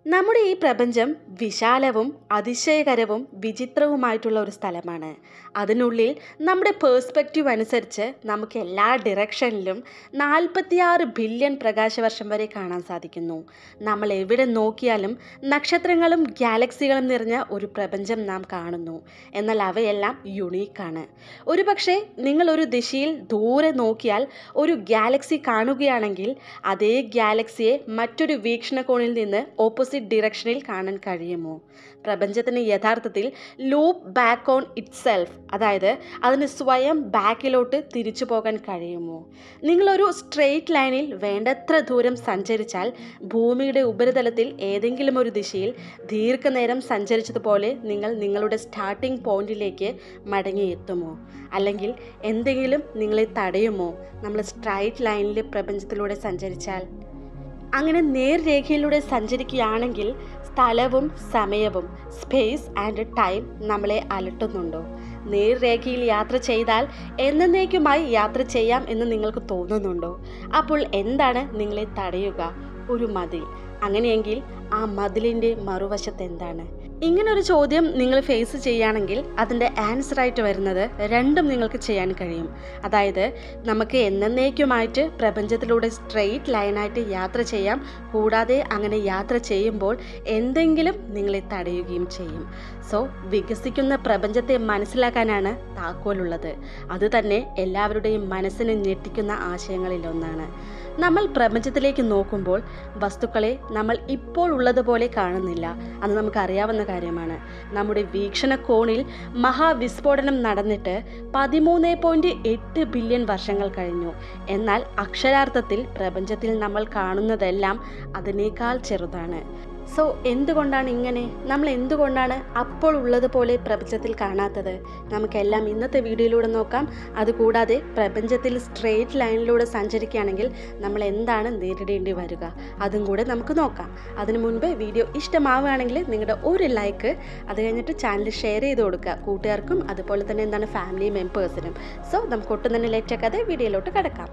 നമ്മുടെ ഈ പ്രപഞ്ചം വിശാലവും അതിശയകരവും വിചിത്രവുമായിട്ടുള്ള ഒരു സ്ഥലമാണ് അതിനുള്ളിൽ നമ്മുടെ പേഴ്സ്പെക്റ്റീവ് അനുസരിച്ച് നമുക്ക് എല്ലാ ഡിറക്ഷനിലും നാൽപ്പത്തിയാറ് ബില്യൺ പ്രകാശവർഷം വരെ കാണാൻ സാധിക്കുന്നു നമ്മൾ എവിടെ നോക്കിയാലും നക്ഷത്രങ്ങളും ഗാലക്സികളും നിറഞ്ഞ ഒരു പ്രപഞ്ചം നാം കാണുന്നു എന്നാൽ അവയെല്ലാം യുണീക്കാണ് ഒരുപക്ഷെ നിങ്ങൾ ഒരു ദിശയിൽ ദൂരെ നോക്കിയാൽ ഒരു ഗാലക്സി കാണുകയാണെങ്കിൽ അതേ ഗാലക്സിയെ മറ്റൊരു വീക്ഷണകോണിൽ നിന്ന് ഓപ്പോസിറ്റ് ഡിറക്ഷനിൽ കാണാൻ കഴിയുമോ പ്രപഞ്ചത്തിന് യഥാർത്ഥത്തിൽ loop back on itself അതായത് അതിന് സ്വയം ബാക്കിലോട്ട് തിരിച്ചു പോകാൻ കഴിയുമോ നിങ്ങളൊരു സ്ട്രെയിറ്റ് ലൈനിൽ വേണ്ടത്ര ദൂരം സഞ്ചരിച്ചാൽ ഭൂമിയുടെ ഉപരിതലത്തിൽ ഏതെങ്കിലും ഒരു ദിശയിൽ ദീർഘനേരം സഞ്ചരിച്ചതുപോലെ നിങ്ങൾ നിങ്ങളുടെ സ്റ്റാർട്ടിംഗ് പോയിന്റിലേക്ക് മടങ്ങിയെത്തുമോ അല്ലെങ്കിൽ എന്തെങ്കിലും നിങ്ങളെ തടയുമോ നമ്മൾ സ്ട്രൈറ്റ് ലൈനിൽ പ്രപഞ്ചത്തിലൂടെ സഞ്ചരിച്ചാൽ അങ്ങനെ നേർരേഖയിലൂടെ സഞ്ചരിക്കുകയാണെങ്കിൽ സ്ഥലവും സമയവും സ്പേസ് ആൻഡ് ടൈം നമ്മളെ അലട്ടുന്നുണ്ടോ നേർരേഖയിൽ യാത്ര ചെയ്താൽ എന്നേക്കുമായി യാത്ര ചെയ്യാം എന്ന് നിങ്ങൾക്ക് തോന്നുന്നുണ്ടോ അപ്പോൾ എന്താണ് നിങ്ങളെ തടയുക ഒരു മതിൽ അങ്ങനെയെങ്കിൽ ആ മതിലിൻ്റെ മറുവശത്ത് എന്താണ് ഇങ്ങനൊരു ചോദ്യം നിങ്ങൾ ഫേസ് ചെയ്യുകയാണെങ്കിൽ അതിൻ്റെ ആൻസർ ആയിട്ട് വരുന്നത് രണ്ടും നിങ്ങൾക്ക് ചെയ്യാൻ കഴിയും അതായത് നമുക്ക് എന്നേക്കുമായിട്ട് പ്രപഞ്ചത്തിലൂടെ സ്ട്രെയിറ്റ് ലൈനായിട്ട് യാത്ര ചെയ്യാം കൂടാതെ അങ്ങനെ യാത്ര ചെയ്യുമ്പോൾ എന്തെങ്കിലും നിങ്ങളെ തടയുകയും ചെയ്യും സോ വികസിക്കുന്ന പ്രപഞ്ചത്തെ മനസ്സിലാക്കാനാണ് താക്കോലുള്ളത് അതുതന്നെ എല്ലാവരുടെയും മനസ്സിനെ ഞെട്ടിക്കുന്ന ആശയങ്ങളിലൊന്നാണ് നമ്മൾ പ്രപഞ്ചത്തിലേക്ക് നോക്കുമ്പോൾ വസ്തുക്കളെ നമ്മൾ ഇപ്പോൾ ഉള്ളതുപോലെ കാണുന്നില്ല അത് നമുക്കറിയാവുന്ന കാര്യമാണ് നമ്മുടെ വീക്ഷണകോണിൽ മഹാവിസ്ഫോടനം നടന്നിട്ട് പതിമൂന്ന് പോയിൻറ്റ് എട്ട് ബില്യൺ വർഷങ്ങൾ കഴിഞ്ഞു എന്നാൽ അക്ഷരാർത്ഥത്തിൽ പ്രപഞ്ചത്തിൽ നമ്മൾ കാണുന്നതെല്ലാം അതിനേക്കാൾ ചെറുതാണ് സോ എന്തുകൊണ്ടാണ് ഇങ്ങനെ നമ്മൾ എന്തുകൊണ്ടാണ് അപ്പോൾ ഉള്ളതുപോലെ പ്രപഞ്ചത്തിൽ കാണാത്തത് നമുക്കെല്ലാം ഇന്നത്തെ വീഡിയോയിലൂടെ നോക്കാം അതുകൂടാതെ പ്രപഞ്ചത്തിൽ സ്ട്രെയിറ്റ് ലൈനിലൂടെ സഞ്ചരിക്കുകയാണെങ്കിൽ നമ്മൾ എന്താണ് നേരിടേണ്ടി വരിക അതും കൂടെ നമുക്ക് നോക്കാം അതിനു മുൻപ് വീഡിയോ ഇഷ്ടമാവുകയാണെങ്കിൽ നിങ്ങളുടെ ഒരു ലൈക്ക് അത് കഴിഞ്ഞിട്ട് ചാനൽ ഷെയർ ചെയ്ത് കൊടുക്കുക കൂട്ടുകാർക്കും അതുപോലെ തന്നെ എന്താണ് ഫാമിലി മെമ്പേഴ്സിനും സോ നമുക്ക് ഒട്ടും തന്നെ ലേറ്റാക്കാതെ വീഡിയോയിലോട്ട് കിടക്കാം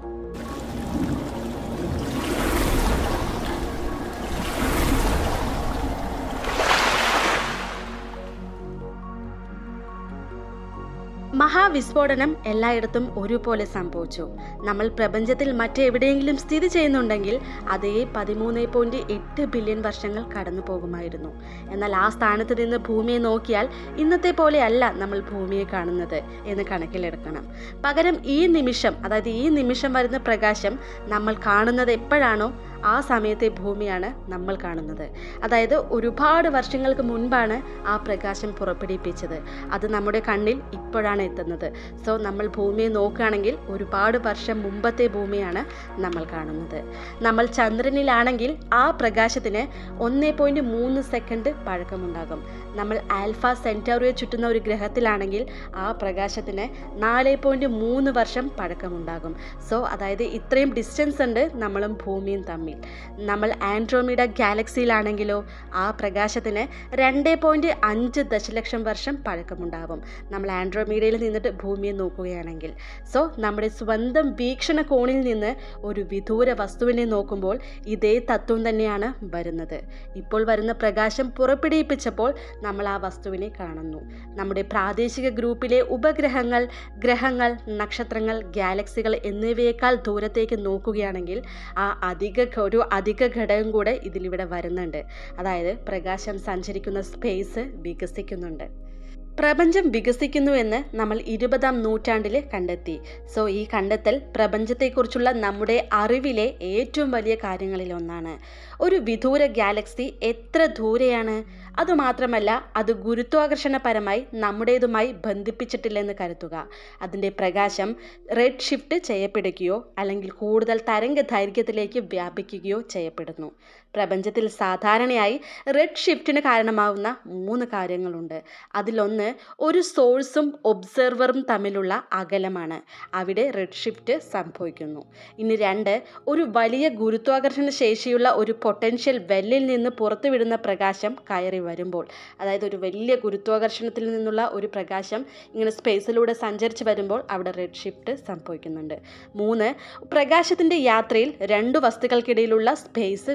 മഹാവിസ്ഫോടനം എല്ലായിടത്തും ഒരുപോലെ സംഭവിച്ചു നമ്മൾ പ്രപഞ്ചത്തിൽ മറ്റെവിടെയെങ്കിലും സ്ഥിതി ചെയ്യുന്നുണ്ടെങ്കിൽ അതേ പതിമൂന്ന് പോയിന്റ് എട്ട് ബില്യൺ വർഷങ്ങൾ കടന്നു പോകുമായിരുന്നു എന്നാൽ ആ സ്ഥാനത്ത് നിന്ന് ഭൂമിയെ നോക്കിയാൽ ഇന്നത്തെ പോലെയല്ല നമ്മൾ ഭൂമിയെ കാണുന്നത് എന്ന് കണക്കിലെടുക്കണം പകരം ഈ നിമിഷം അതായത് ഈ നിമിഷം വരുന്ന പ്രകാശം നമ്മൾ കാണുന്നത് എപ്പോഴാണോ ആ സമയത്തെ ഭൂമിയാണ് നമ്മൾ കാണുന്നത് അതായത് ഒരുപാട് വർഷങ്ങൾക്ക് മുൻപാണ് ആ പ്രകാശം പുറപ്പെടുവിപ്പിച്ചത് അത് നമ്മുടെ കണ്ണിൽ ഇപ്പോഴാണ് എത്തുന്നത് സോ നമ്മൾ ഭൂമിയെ നോക്കുകയാണെങ്കിൽ ഒരുപാട് വർഷം മുമ്പത്തെ ഭൂമിയാണ് നമ്മൾ കാണുന്നത് നമ്മൾ ചന്ദ്രനിലാണെങ്കിൽ ആ പ്രകാശത്തിന് ഒന്നേ പോയിൻറ്റ് മൂന്ന് സെക്കൻഡ് പഴക്കമുണ്ടാകും നമ്മൾ ആൽഫ സെൻറ്റോറിയെ ചുറ്റുന്ന ഒരു ഗ്രഹത്തിലാണെങ്കിൽ ആ പ്രകാശത്തിന് നാല് പോയിൻറ്റ് മൂന്ന് വർഷം പഴക്കമുണ്ടാകും സോ അതായത് ഇത്രയും ഡിസ്റ്റൻസ് ഉണ്ട് നമ്മളും ഭൂമിയും തമ്മിൽ നമ്മൾ ആൻഡ്രോമിഡ ഗാലക്സിയിലാണെങ്കിലോ ആ പ്രകാശത്തിന് രണ്ട് പോയിൻറ്റ് അഞ്ച് ദശലക്ഷം വർഷം പഴക്കമുണ്ടാകും നമ്മൾ ആൻഡ്രോമീഡയിൽ നിന്നിട്ട് ഭൂമിയെ നോക്കുകയാണെങ്കിൽ സോ നമ്മുടെ സ്വന്തം വീക്ഷണ കോണിൽ നിന്ന് ഒരു വിദൂര വസ്തുവിനെ നോക്കുമ്പോൾ ഇതേ തത്വം തന്നെയാണ് വരുന്നത് ഇപ്പോൾ വരുന്ന പ്രകാശം പുറപ്പെടുവിപ്പിച്ചപ്പോൾ നമ്മൾ ആ വസ്തുവിനെ കാണുന്നു നമ്മുടെ പ്രാദേശിക ഗ്രൂപ്പിലെ ഉപഗ്രഹങ്ങൾ ഗ്രഹങ്ങൾ നക്ഷത്രങ്ങൾ ഗാലക്സികൾ എന്നിവയേക്കാൾ ദൂരത്തേക്ക് നോക്കുകയാണെങ്കിൽ ആ അധിക ഒരു അധിക ഘടകം കൂടെ ഇതിലിവിടെ വരുന്നുണ്ട് അതായത് പ്രകാശം സഞ്ചരിക്കുന്ന സ്പേസ് വികസിക്കുന്നുണ്ട് പ്രപഞ്ചം വികസിക്കുന്നു എന്ന് നമ്മൾ ഇരുപതാം നൂറ്റാണ്ടിൽ കണ്ടെത്തി സോ ഈ കണ്ടെത്തൽ പ്രപഞ്ചത്തെക്കുറിച്ചുള്ള നമ്മുടെ അറിവിലെ ഏറ്റവും വലിയ കാര്യങ്ങളിൽ ഒന്നാണ് ഒരു വിദൂര ഗാലക്സി എത്ര ദൂരെയാണ് അതുമാത്രമല്ല അത് ഗുരുത്വാകർഷണപരമായി നമ്മുടേതുമായി ബന്ധിപ്പിച്ചിട്ടില്ലെന്ന് കരുതുക അതിൻ്റെ പ്രകാശം റെഡ് ഷിഫ്റ്റ് ചെയ്യപ്പെടുകയോ അല്ലെങ്കിൽ കൂടുതൽ തരംഗ ദൈർഘ്യത്തിലേക്ക് വ്യാപിക്കുകയോ ചെയ്യപ്പെടുന്നു പ്രപഞ്ചത്തിൽ സാധാരണയായി റെഡ് ഷിഫ്റ്റിന് കാരണമാവുന്ന മൂന്ന് കാര്യങ്ങളുണ്ട് അതിലൊന്ന് ഒരു സോഴ്സും ഒബ്സർവറും തമ്മിലുള്ള അകലമാണ് അവിടെ റെഡ് ഷിഫ്റ്റ് സംഭവിക്കുന്നു ഇനി രണ്ട് ഒരു വലിയ ഗുരുത്വാകർഷണ ശേഷിയുള്ള ഒരു പൊട്ടൻഷ്യൽ വെല്ലിൽ നിന്ന് പുറത്തുവിടുന്ന പ്രകാശം കയറി വരുമ്പോൾ അതായത് ഒരു വലിയ ഗുരുത്വാകർഷണത്തിൽ നിന്നുള്ള ഒരു പ്രകാശം ഇങ്ങനെ സ്പേസിലൂടെ സഞ്ചരിച്ച് വരുമ്പോൾ അവിടെ റെഡ് ഷിഫ്റ്റ് സംഭവിക്കുന്നുണ്ട് മൂന്ന് പ്രകാശത്തിൻ്റെ യാത്രയിൽ രണ്ട് വസ്തുക്കൾക്കിടയിലുള്ള സ്പേസ് വികസിക്കും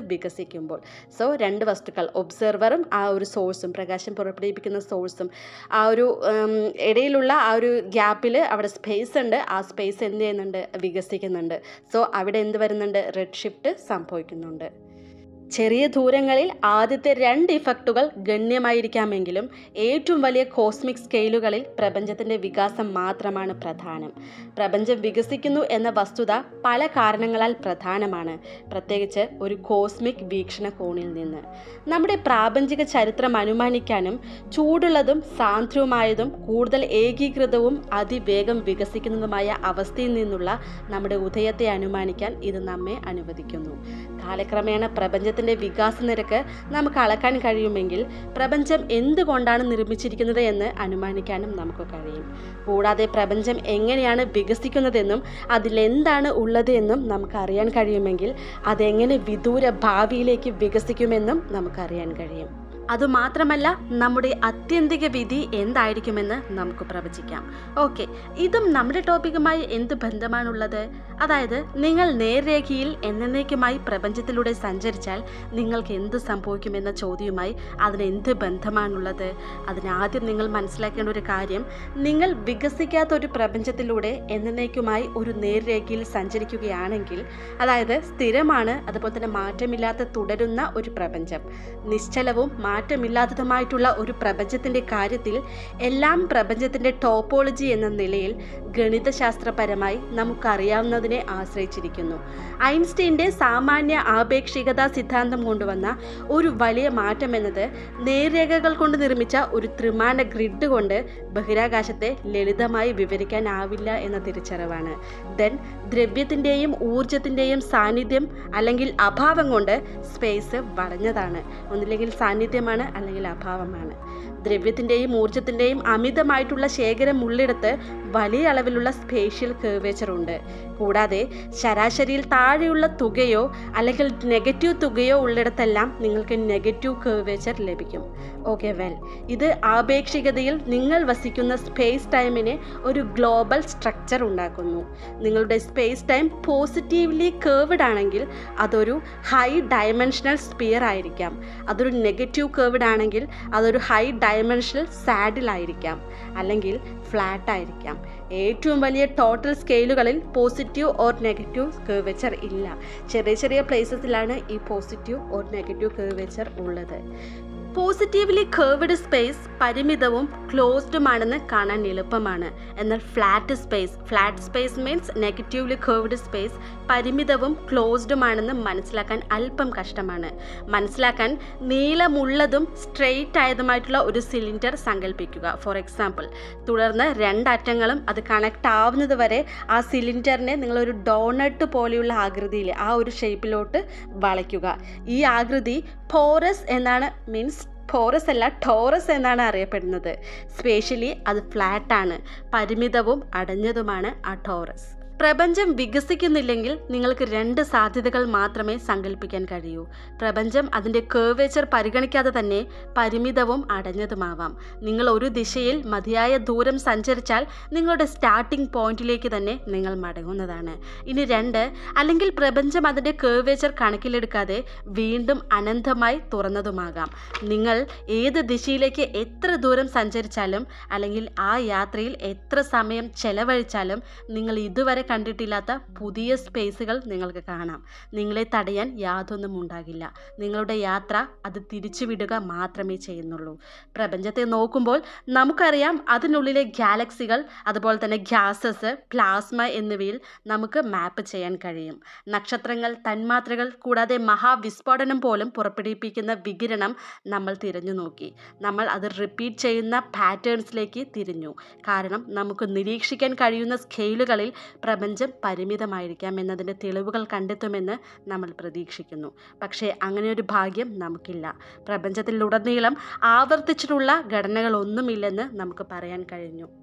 വികസിക്കുമ്പോൾ സോ രണ്ട് വസ്തുക്കൾ ഒബ്സർവറും ആ ഒരു സോഴ്സും പ്രകാശം പുറപ്പെടുവിപ്പിക്കുന്ന സോഴ്സും ആ ഒരു ഉം, ഇടയിലുള്ള ആ ഒരു ഗ്യാപ്പിൽ അവിടെ സ്പേസ് ഉണ്ട് ആ സ്പേസ് എന്ത് ചെയ്യുന്നുണ്ട് വികസിക്കുന്നുണ്ട് സോ അവിടെ എന്ത് വരുന്നുണ്ട് റെഡ് ഷിഫ്റ്റ് സംഭവിക്കുന്നുണ്ട് ചെറിയ ദൂരങ്ങളിൽ ആദ്യത്തെ രണ്ട് ഇഫക്റ്റുകൾ ഗണ്യമായിരിക്കാമെങ്കിലും ഏറ്റവും വലിയ കോസ്മിക് സ്കെയിലുകളിൽ പ്രപഞ്ചത്തിൻ്റെ വികാസം മാത്രമാണ് പ്രധാനം പ്രപഞ്ചം വികസിക്കുന്നു എന്ന വസ്തുത പല കാരണങ്ങളാൽ പ്രധാനമാണ് പ്രത്യേകിച്ച് ഒരു കോസ്മിക് വീക്ഷണകോണിൽ നിന്ന് നമ്മുടെ പ്രാപഞ്ചിക ചരിത്രം അനുമാനിക്കാനും ചൂടുള്ളതും സാന്ദ്രവുമായതും കൂടുതൽ ഏകീകൃതവും അതിവേഗം വികസിക്കുന്നതുമായ അവസ്ഥയിൽ നിന്നുള്ള നമ്മുടെ ഉദയത്തെ അനുമാനിക്കാൻ ഇത് നമ്മെ അനുവദിക്കുന്നു കാലക്രമേണ പ്രപഞ്ചത്തിൻ്റെ വികാസ നിരക്ക് നമുക്ക് അളക്കാൻ കഴിയുമെങ്കിൽ പ്രപഞ്ചം എന്തുകൊണ്ടാണ് നിർമ്മിച്ചിരിക്കുന്നത് എന്ന് അനുമാനിക്കാനും നമുക്ക് കഴിയും കൂടാതെ പ്രപഞ്ചം എങ്ങനെയാണ് വികസിക്കുന്നതെന്നും അതിലെന്താണ് ഉള്ളത് എന്നും നമുക്ക് അറിയാൻ കഴിയുമെങ്കിൽ അതെങ്ങനെ വിദൂര ഭാവിയിലേക്ക് വികസിക്കുമെന്നും നമുക്കറിയാൻ കഴിയും അതുമാത്രമല്ല നമ്മുടെ അത്യന്തിക വിധി എന്തായിരിക്കുമെന്ന് നമുക്ക് പ്രവചിക്കാം ഓക്കെ ഇതും നമ്മുടെ ടോപ്പിക്കുമായി എന്ത് ബന്ധമാണുള്ളത് അതായത് നിങ്ങൾ നേർരേഖയിൽ എന്നേക്കുമായി പ്രപഞ്ചത്തിലൂടെ സഞ്ചരിച്ചാൽ നിങ്ങൾക്ക് എന്ത് സംഭവിക്കുമെന്ന ചോദ്യവുമായി അതിന് എന്ത് ബന്ധമാണുള്ളത് അതിനാദ്യം നിങ്ങൾ മനസ്സിലാക്കേണ്ട ഒരു കാര്യം നിങ്ങൾ വികസിക്കാത്ത ഒരു പ്രപഞ്ചത്തിലൂടെ എന്നേക്കുമായി ഒരു നേർരേഖയിൽ സഞ്ചരിക്കുകയാണെങ്കിൽ അതായത് സ്ഥിരമാണ് അതുപോലെ തന്നെ മാറ്റമില്ലാത്ത തുടരുന്ന ഒരു പ്രപഞ്ചം നിശ്ചലവും മാറ്റമില്ലാത്തതുമായിട്ടുള്ള ഒരു പ്രപഞ്ചത്തിൻ്റെ കാര്യത്തിൽ എല്ലാം പ്രപഞ്ചത്തിൻ്റെ ടോപ്പോളജി എന്ന നിലയിൽ ഗണിതശാസ്ത്രപരമായി നമുക്കറിയാവുന്നതിനെ ആശ്രയിച്ചിരിക്കുന്നു ഐൻസ്റ്റീൻ്റെ സാമാന്യ ആപേക്ഷികതാ സിദ്ധാന്തം കൊണ്ടുവന്ന ഒരു വലിയ മാറ്റം എന്നത് നേർരേഖകൾ കൊണ്ട് നിർമ്മിച്ച ഒരു ത്രിമാന ഗ്രിഡ് കൊണ്ട് ബഹിരാകാശത്തെ ലളിതമായി വിവരിക്കാനാവില്ല എന്ന തിരിച്ചറിവാണ് ദെൻ ദ്രവ്യത്തിൻ്റെയും ഊർജത്തിൻ്റെയും സാന്നിധ്യം അല്ലെങ്കിൽ അഭാവം കൊണ്ട് സ്പേസ് വളഞ്ഞതാണ് ഒന്നില്ലെങ്കിൽ സാന്നിധ്യമാണ് അല്ലെങ്കിൽ അഭാവമാണ് ദ്രവ്യത്തിൻ്റെയും ഊർജത്തിൻ്റെയും അമിതമായിട്ടുള്ള ശേഖരം ഉള്ളിടത്ത് വലിയ അളവിലുള്ള സ്പേഷ്യൽ കേർവേച്ചർ ഉണ്ട് കൂടാതെ ശരാശരിയിൽ താഴെയുള്ള തുകയോ അല്ലെങ്കിൽ നെഗറ്റീവ് തുകയോ ഉള്ളിടത്തെല്ലാം നിങ്ങൾക്ക് നെഗറ്റീവ് കേർവേച്ചർ ലഭിക്കും ഓക്കെ വെൽ ഇത് ആപേക്ഷികതയിൽ നിങ്ങൾ വസിക്കുന്ന സ്പേസ് ടൈമിനെ ഒരു ഗ്ലോബൽ സ്ട്രക്ചർ ഉണ്ടാക്കുന്നു നിങ്ങളുടെ സ്പേസ് ടൈം പോസിറ്റീവ്ലി കേർവ്ഡ് ആണെങ്കിൽ അതൊരു ഹൈ ഡയമെൻഷണൽ സ്പിയർ ആയിരിക്കാം അതൊരു നെഗറ്റീവ് കേർവ്ഡ് ആണെങ്കിൽ അതൊരു ഹൈ ഡയമെൻഷണൽ സാഡിലായിരിക്കാം അല്ലെങ്കിൽ ഫ്ലാറ്റ് ആയിരിക്കാം ഏറ്റവും വലിയ ടോട്ടൽ സ്കെയിലുകളിൽ പോസിറ്റീവ് ഓർ നെഗറ്റീവ് കേർവേച്ചർ ഇല്ല ചെറിയ ചെറിയ പ്ലേസസിലാണ് ഈ പോസിറ്റീവ് ഓർ നെഗറ്റീവ് കേർവേച്ചർ ഉള്ളത് പോസിറ്റീവ്ലി കേർവ്ഡ് സ്പേസ് പരിമിതവും ക്ലോസ്ഡുമാണെന്ന് കാണാൻ എളുപ്പമാണ് എന്നാൽ flat space flat space means negatively curved space പരിമിതവും ക്ലോസ്ഡുമാണെന്ന് മനസ്സിലാക്കാൻ അല്പം കഷ്ടമാണ് മനസ്സിലാക്കാൻ നീളമുള്ളതും സ്ട്രെയിറ്റ് ആയതുമായിട്ടുള്ള ഒരു സിലിണ്ടർ സങ്കല്പിക്കുക ഫോർ എക്സാമ്പിൾ തുടർന്ന് രണ്ടറ്റങ്ങളും അത് കണക്ട് ആവുന്നത് വരെ ആ സിലിണ്ടറിനെ നിങ്ങളൊരു ഡോണട്ട് പോലെയുള്ള ആകൃതിയിൽ ആ ഒരു ഷേപ്പിലോട്ട് വളയ്ക്കുക ഈ ആകൃതി പോറസ് എന്നാണ് മീൻസ് പോറസ് അല്ല ടോറസ് എന്നാണ് അറിയപ്പെടുന്നത് സ്പേഷ്യലി അത് ഫ്ലാറ്റാണ് പരിമിതവും അടഞ്ഞതുമാണ് ആ ടോറസ് പ്രപഞ്ചം വികസിക്കുന്നില്ലെങ്കിൽ നിങ്ങൾക്ക് രണ്ട് സാധ്യതകൾ മാത്രമേ സങ്കല്പിക്കാൻ കഴിയൂ പ്രപഞ്ചം അതിൻ്റെ കേർവേച്ചർ പരിഗണിക്കാതെ തന്നെ പരിമിതവും അടഞ്ഞതുമാവാം നിങ്ങൾ ഒരു ദിശയിൽ മതിയായ ദൂരം സഞ്ചരിച്ചാൽ നിങ്ങളുടെ സ്റ്റാർട്ടിംഗ് പോയിന്റിലേക്ക് തന്നെ നിങ്ങൾ മടങ്ങുന്നതാണ് ഇനി രണ്ട് അല്ലെങ്കിൽ പ്രപഞ്ചം അതിൻ്റെ കേർവേച്ചർ കണക്കിലെടുക്കാതെ വീണ്ടും അനന്തമായി തുറന്നതുമാകാം നിങ്ങൾ ഏത് ദിശയിലേക്ക് എത്ര ദൂരം സഞ്ചരിച്ചാലും അല്ലെങ്കിൽ ആ യാത്രയിൽ എത്ര സമയം ചെലവഴിച്ചാലും നിങ്ങൾ ഇതുവരെ കണ്ടിട്ടില്ലാത്ത പുതിയ സ്പേസുകൾ നിങ്ങൾക്ക് കാണാം നിങ്ങളെ തടയാൻ യാതൊന്നും ഉണ്ടാകില്ല നിങ്ങളുടെ യാത്ര അത് തിരിച്ചുവിടുക മാത്രമേ ചെയ്യുന്നുള്ളൂ പ്രപഞ്ചത്തെ നോക്കുമ്പോൾ നമുക്കറിയാം അതിനുള്ളിലെ ഗാലക്സികൾ അതുപോലെ തന്നെ ഗ്യാസസ് പ്ലാസ്മ എന്നിവയിൽ നമുക്ക് മാപ്പ് ചെയ്യാൻ കഴിയും നക്ഷത്രങ്ങൾ തന്മാത്രകൾ കൂടാതെ മഹാവിസ്ഫോടനം പോലും പുറപ്പെടുവിപ്പിക്കുന്ന വികിരണം നമ്മൾ തിരഞ്ഞു നോക്കി നമ്മൾ അത് റിപ്പീറ്റ് ചെയ്യുന്ന പാറ്റേൺസിലേക്ക് തിരിഞ്ഞു കാരണം നമുക്ക് നിരീക്ഷിക്കാൻ കഴിയുന്ന സ്കെയിലുകളിൽ പ്രപഞ്ചം പരിമിതമായിരിക്കാം എന്നതിൻ്റെ തെളിവുകൾ കണ്ടെത്തുമെന്ന് നമ്മൾ പ്രതീക്ഷിക്കുന്നു പക്ഷേ അങ്ങനെ ഒരു ഭാഗ്യം നമുക്കില്ല പ്രപഞ്ചത്തിലുടനീളം ആവർത്തിച്ചിട്ടുള്ള ഘടനകളൊന്നുമില്ലെന്ന് നമുക്ക് പറയാൻ കഴിഞ്ഞു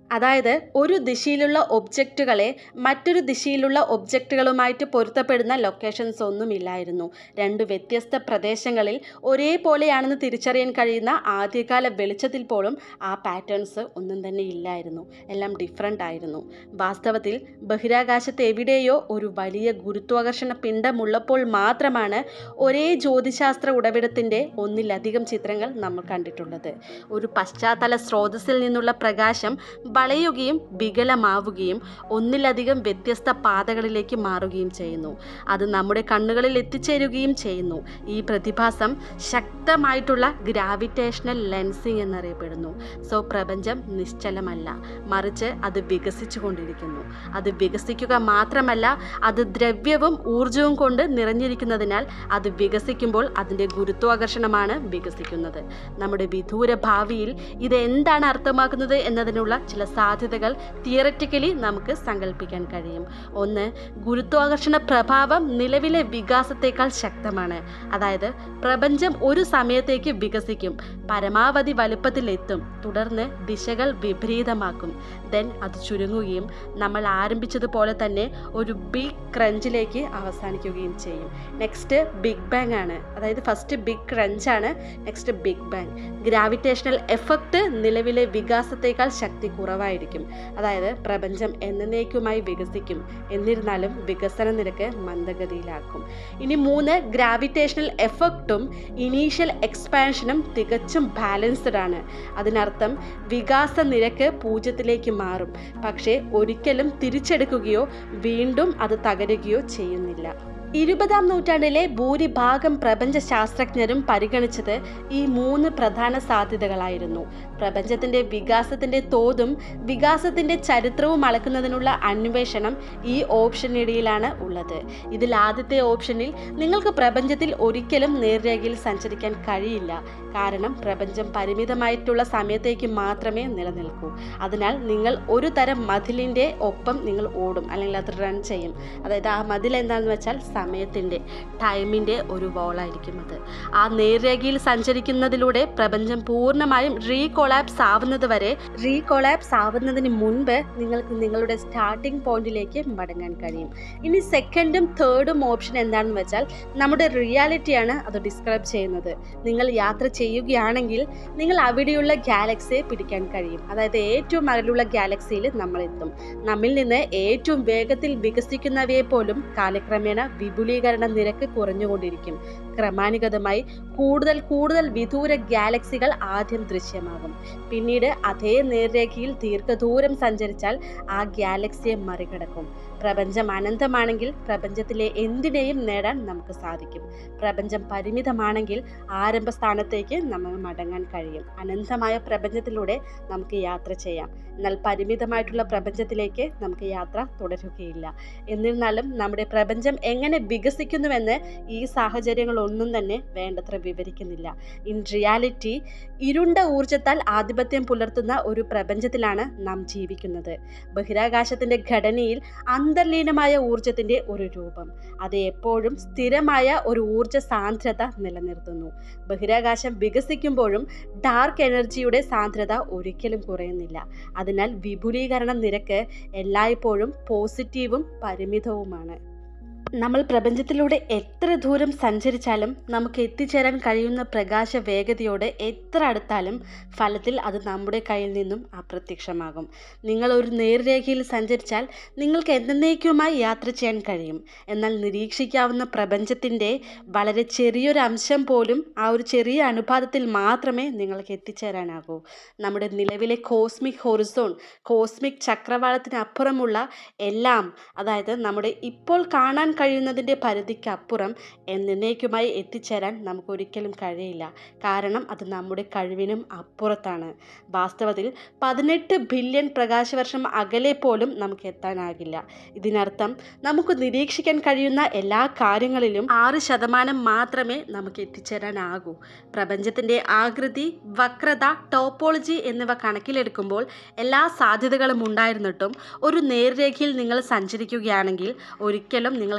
അതായത് ഒരു ദിശയിലുള്ള ഒബ്ജക്റ്റുകളെ മറ്റൊരു ദിശയിലുള്ള ഒബ്ജക്റ്റുകളുമായിട്ട് പൊരുത്തപ്പെടുന്ന ലൊക്കേഷൻസ് ഒന്നുമില്ലായിരുന്നു രണ്ട് വ്യത്യസ്ത പ്രദേശങ്ങളിൽ ഒരേപോലെയാണെന്ന് തിരിച്ചറിയാൻ കഴിയുന്ന ആദ്യകാല വെളിച്ചത്തിൽ പോലും ആ പാറ്റേൺസ് ഒന്നും തന്നെ ഇല്ലായിരുന്നു എല്ലാം ഡിഫറെൻ്റ് ആയിരുന്നു വാസ്തവത്തിൽ ബഹിരാകാശത്ത് എവിടെയോ ഒരു വലിയ ഗുരുത്വാകർഷണ പിണ്ഡമുള്ളപ്പോൾ മാത്രമാണ് ഒരേ ജ്യോതിശാസ്ത്ര ഉടവിടത്തിൻ്റെ ഒന്നിലധികം ചിത്രങ്ങൾ നമ്മൾ കണ്ടിട്ടുള്ളത് ഒരു പശ്ചാത്തല സ്രോതസ്സിൽ നിന്നുള്ള പ്രകാശം വളയുകയും വികലമാവുകയും ഒന്നിലധികം വ്യത്യസ്ത പാതകളിലേക്ക് മാറുകയും ചെയ്യുന്നു അത് നമ്മുടെ കണ്ണുകളിൽ എത്തിച്ചേരുകയും ചെയ്യുന്നു ഈ പ്രതിഭാസം ശക്തമായിട്ടുള്ള ഗ്രാവിറ്റേഷണൽ ലെൻസിങ് എന്നറിയപ്പെടുന്നു സോ പ്രപഞ്ചം നിശ്ചലമല്ല മറിച്ച് അത് വികസിച്ചു കൊണ്ടിരിക്കുന്നു അത് വികസിക്കുക മാത്രമല്ല അത് ദ്രവ്യവും ഊർജവും കൊണ്ട് നിറഞ്ഞിരിക്കുന്നതിനാൽ അത് വികസിക്കുമ്പോൾ അതിൻ്റെ ഗുരുത്വാകർഷണമാണ് വികസിക്കുന്നത് നമ്മുടെ വിദൂര ഭാവിയിൽ ഇത് എന്താണ് അർത്ഥമാക്കുന്നത് എന്നതിനുള്ള ചില സാധ്യതകൾ തിയററ്റിക്കലി നമുക്ക് സങ്കല്പിക്കാൻ കഴിയും ഒന്ന് ഗുരുത്വാകർഷണ പ്രഭാവം നിലവിലെ വികാസത്തേക്കാൾ ശക്തമാണ് അതായത് പ്രപഞ്ചം ഒരു സമയത്തേക്ക് വികസിക്കും പരമാവധി വലുപ്പത്തിലെത്തും തുടർന്ന് ദിശകൾ വിപരീതമാക്കും ദെൻ അത് ചുരുങ്ങുകയും നമ്മൾ ആരംഭിച്ചതുപോലെ തന്നെ ഒരു ബിഗ് ക്രഞ്ചിലേക്ക് അവസാനിക്കുകയും ചെയ്യും നെക്സ്റ്റ് ബിഗ് ബാങ് ആണ് അതായത് ഫസ്റ്റ് ബിഗ് ക്രഞ്ചാണ് next big bang gravitational effect നിലവിലെ വികാസത്തേക്കാൾ ശക്തി കുറവായിരിക്കും അതായത് പ്രപഞ്ചം എന്നേക്കുമായി വികസിക്കും എന്നിരുന്നാലും വികസന നിരക്ക് മന്ദഗതിയിലാക്കും ഇനി മൂന്ന് ഗ്രാവിറ്റേഷണൽ എഫക്റ്റും ഇനീഷ്യൽ എക്സ്പാൻഷനും തികച്ചും ബാലൻസ്ഡ് ആണ് അതിനർത്ഥം വികാസ നിരക്ക് പൂജ്യത്തിലേക്ക് മാറും പക്ഷേ ഒരിക്കലും തിരിച്ചെടുക്കുകയോ വീണ്ടും അത് തകരുകയോ ചെയ്യുന്നില്ല ഇരുപതാം നൂറ്റാണ്ടിലെ ഭൂരിഭാഗം പ്രപഞ്ച ശാസ്ത്രജ്ഞരും പരിഗണിച്ചത് ഈ മൂന്ന് പ്രധാന സാധ്യതകളായിരുന്നു പ്രപഞ്ചത്തിൻ്റെ വികാസത്തിൻ്റെ തോതും വികാസത്തിൻ്റെ ചരിത്രവും അളക്കുന്നതിനുള്ള അന്വേഷണം ഈ ഓപ്ഷനിടയിലാണ് ഉള്ളത് ഇതിൽ ആദ്യത്തെ ഓപ്ഷനിൽ നിങ്ങൾക്ക് പ്രപഞ്ചത്തിൽ ഒരിക്കലും നേർരേഖയിൽ സഞ്ചരിക്കാൻ കഴിയില്ല കാരണം പ്രപഞ്ചം പരിമിതമായിട്ടുള്ള സമയത്തേക്ക് മാത്രമേ നിലനിൽക്കൂ അതിനാൽ നിങ്ങൾ ഒരു തരം മതിലിൻ്റെ ഒപ്പം നിങ്ങൾ ഓടും അല്ലെങ്കിൽ അത് റൺ ചെയ്യും അതായത് ആ മതിൽ എന്താണെന്ന് വെച്ചാൽ സമയത്തിൻ്റെ ടൈമിൻ്റെ ഒരു വോളായിരിക്കും അത് ആ നേർരേഖയിൽ സഞ്ചരിക്കുന്നതിലൂടെ പ്രപഞ്ചം പൂർണ്ണമായും റീകൊളാപ്സ് ആവുന്നത് വരെ റീകൊളാപ്സ് ആവുന്നതിന് മുൻപ് നിങ്ങൾക്ക് നിങ്ങളുടെ സ്റ്റാർട്ടിംഗ് പോയിന്റിലേക്ക് മടങ്ങാൻ കഴിയും ഇനി സെക്കൻഡും തേർഡും ഓപ്ഷൻ എന്താണെന്ന് വെച്ചാൽ നമ്മുടെ റിയാലിറ്റിയാണ് അത് ഡിസ്ക്രൈബ് ചെയ്യുന്നത് നിങ്ങൾ യാത്ര ചെയ്യുകയാണെങ്കിൽ നിങ്ങൾ അവിടെയുള്ള ഗാലക്സിയെ പിടിക്കാൻ കഴിയും അതായത് ഏറ്റവും അകലുള്ള ഗാലക്സിയിൽ നമ്മൾ എത്തും നമ്മിൽ നിന്ന് ഏറ്റവും വേഗത്തിൽ വികസിക്കുന്നവയെ പോലും കാലക്രമേണ വിപുലീകരണ നിരക്ക് കുറഞ്ഞുകൊണ്ടിരിക്കും ക്രമാനുഗതമായി കൂടുതൽ കൂടുതൽ വിദൂര ഗാലക്സികൾ ആദ്യം ദൃശ്യമാകും പിന്നീട് അതേ നേർരേഖയിൽ ദീർഘദൂരം സഞ്ചരിച്ചാൽ ആ ഗാലക്സിയെ മറികടക്കും പ്രപഞ്ചം അനന്തമാണെങ്കിൽ പ്രപഞ്ചത്തിലെ എന്തിനേയും നേടാൻ നമുക്ക് സാധിക്കും പ്രപഞ്ചം പരിമിതമാണെങ്കിൽ ആരംഭ സ്ഥാനത്തേക്ക് നമ്മൾ മടങ്ങാൻ കഴിയും അനന്തമായ പ്രപഞ്ചത്തിലൂടെ നമുക്ക് യാത്ര ചെയ്യാം എന്നാൽ പരിമിതമായിട്ടുള്ള പ്രപഞ്ചത്തിലേക്ക് നമുക്ക് യാത്ര തുടരുകയില്ല എന്നിരുന്നാലും നമ്മുടെ പ്രപഞ്ചം എങ്ങനെ വികസിക്കുന്നുവെന്ന് ഈ സാഹചര്യങ്ങളൊന്നും തന്നെ വേണ്ടത്ര വിവരിക്കുന്നില്ല ഇൻ റിയാലിറ്റി ഇരുണ്ട ഊർജത്താൽ ആധിപത്യം പുലർത്തുന്ന ഒരു പ്രപഞ്ചത്തിലാണ് നാം ജീവിക്കുന്നത് ബഹിരാകാശത്തിൻ്റെ ഘടനയിൽ അന്തർലീനമായ ഊർജത്തിൻ്റെ ഒരു രൂപം അത് എപ്പോഴും സ്ഥിരമായ ഒരു ഊർജ സാന്ദ്രത നിലനിർത്തുന്നു ബഹിരാകാശം വികസിക്കുമ്പോഴും ഡാർക്ക് എനർജിയുടെ സാന്ദ്രത ഒരിക്കലും കുറയുന്നില്ല അതിനാൽ വിപുലീകരണ നിരക്ക് എല്ലായ്പ്പോഴും പോസിറ്റീവും പരിമിതവുമാണ് നമ്മൾ പ്രപഞ്ചത്തിലൂടെ എത്ര ദൂരം സഞ്ചരിച്ചാലും നമുക്ക് എത്തിച്ചേരാൻ കഴിയുന്ന പ്രകാശ വേഗതയോട് എത്ര അടുത്താലും ഫലത്തിൽ അത് നമ്മുടെ കയ്യിൽ നിന്നും അപ്രത്യക്ഷമാകും നിങ്ങൾ ഒരു നേർരേഖയിൽ സഞ്ചരിച്ചാൽ നിങ്ങൾക്ക് എന്നേക്കുമായി യാത്ര ചെയ്യാൻ കഴിയും എന്നാൽ നിരീക്ഷിക്കാവുന്ന പ്രപഞ്ചത്തിൻ്റെ വളരെ ചെറിയൊരു അംശം പോലും ആ ഒരു ചെറിയ അനുപാതത്തിൽ മാത്രമേ നിങ്ങൾക്ക് എത്തിച്ചേരാനാകൂ നമ്മുടെ നിലവിലെ കോസ്മിക് ഹൊറിസോൺ കോസ്മിക് ചക്രവാളത്തിനപ്പുറമുള്ള എല്ലാം അതായത് നമ്മുടെ ഇപ്പോൾ കാണാൻ കഴിയുന്നതിൻ്റെ പരിധിക്കപ്പുറം എന്നേക്കുമായി എത്തിച്ചേരാൻ നമുക്കൊരിക്കലും കഴിയില്ല കാരണം അത് നമ്മുടെ കഴിവിനും അപ്പുറത്താണ് വാസ്തവത്തിൽ പതിനെട്ട് ബില്യൺ പ്രകാശവർഷം അകലെ പോലും നമുക്ക് എത്താനാകില്ല ഇതിനർത്ഥം നമുക്ക് നിരീക്ഷിക്കാൻ കഴിയുന്ന എല്ലാ കാര്യങ്ങളിലും ആറ് ശതമാനം മാത്രമേ നമുക്ക് എത്തിച്ചേരാനാകൂ പ്രപഞ്ചത്തിൻ്റെ ആകൃതി വക്രത ടോപ്പോളജി എന്നിവ കണക്കിലെടുക്കുമ്പോൾ എല്ലാ സാധ്യതകളും ഉണ്ടായിരുന്നിട്ടും ഒരു നേർരേഖയിൽ നിങ്ങൾ സഞ്ചരിക്കുകയാണെങ്കിൽ ഒരിക്കലും നിങ്ങൾക്ക്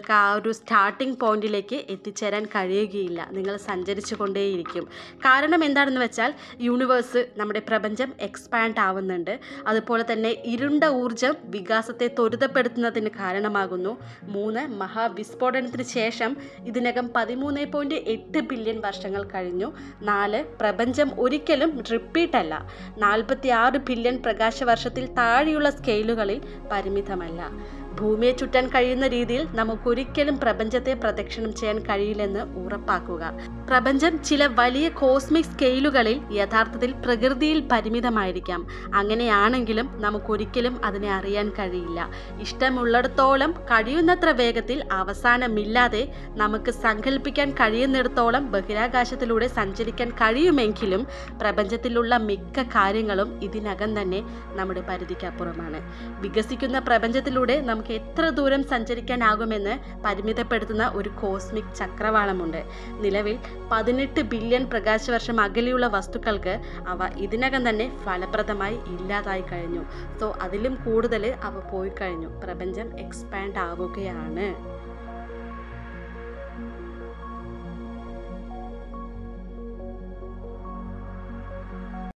നിങ്ങൾക്ക് ആ ഒരു സ്റ്റാർട്ടിംഗ് പോയിന്റിലേക്ക് എത്തിച്ചേരാൻ കഴിയുകയില്ല നിങ്ങൾ സഞ്ചരിച്ചു കൊണ്ടേയിരിക്കും കാരണം എന്താണെന്ന് വെച്ചാൽ യൂണിവേഴ്സ് നമ്മുടെ പ്രപഞ്ചം എക്സ്പാൻഡ് ആവുന്നുണ്ട് അതുപോലെ തന്നെ ഇരുണ്ട ഊർജം വികാസത്തെ ത്വരിതപ്പെടുത്തുന്നതിന് കാരണമാകുന്നു മൂന്ന് മഹാവിസ്ഫോടനത്തിന് ശേഷം ഇതിനകം പതിമൂന്ന് പോയിൻറ്റ് എട്ട് ബില്യൺ വർഷങ്ങൾ കഴിഞ്ഞു നാല് പ്രപഞ്ചം ഒരിക്കലും റിപ്പീറ്റ് അല്ല നാൽപ്പത്തി ആറ് ബില്യൺ പ്രകാശവർഷത്തിൽ താഴെയുള്ള സ്കെയിലുകളിൽ പരിമിതമല്ല ഭൂമിയെ ചുറ്റാൻ കഴിയുന്ന രീതിയിൽ നമുക്കൊരിക്കലും പ്രപഞ്ചത്തെ പ്രദക്ഷിണം ചെയ്യാൻ കഴിയില്ലെന്ന് ഉറപ്പാക്കുക പ്രപഞ്ചം ചില വലിയ കോസ്മിക് സ്കെയിലുകളിൽ യഥാർത്ഥത്തിൽ പ്രകൃതിയിൽ പരിമിതമായിരിക്കാം അങ്ങനെയാണെങ്കിലും നമുക്കൊരിക്കലും അതിനെ അറിയാൻ കഴിയില്ല ഇഷ്ടമുള്ളിടത്തോളം കഴിയുന്നത്ര വേഗത്തിൽ അവസാനമില്ലാതെ നമുക്ക് സങ്കല്പിക്കാൻ കഴിയുന്നിടത്തോളം ബഹിരാകാശത്തിലൂടെ സഞ്ചരിക്കാൻ കഴിയുമെങ്കിലും പ്രപഞ്ചത്തിലുള്ള മിക്ക കാര്യങ്ങളും ഇതിനകം തന്നെ നമ്മുടെ പരിധിക്കപ്പുറമാണ് വികസിക്കുന്ന പ്രപഞ്ചത്തിലൂടെ നമുക്ക് എത്ര ദൂരം സഞ്ചരിക്കാനാകുമെന്ന് പരിമിതപ്പെടുത്തുന്ന ഒരു കോസ്മിക് ചക്രവാളമുണ്ട് നിലവിൽ പതിനെട്ട് ബില്യൺ പ്രകാശവർഷം അകലെയുള്ള വസ്തുക്കൾക്ക് അവ ഇതിനകം തന്നെ ഫലപ്രദമായി ഇല്ലാതായി കഴിഞ്ഞു സോ അതിലും കൂടുതൽ അവ പോയി കഴിഞ്ഞു പ്രപഞ്ചം എക്സ്പാൻഡ് ആവുകയാണ്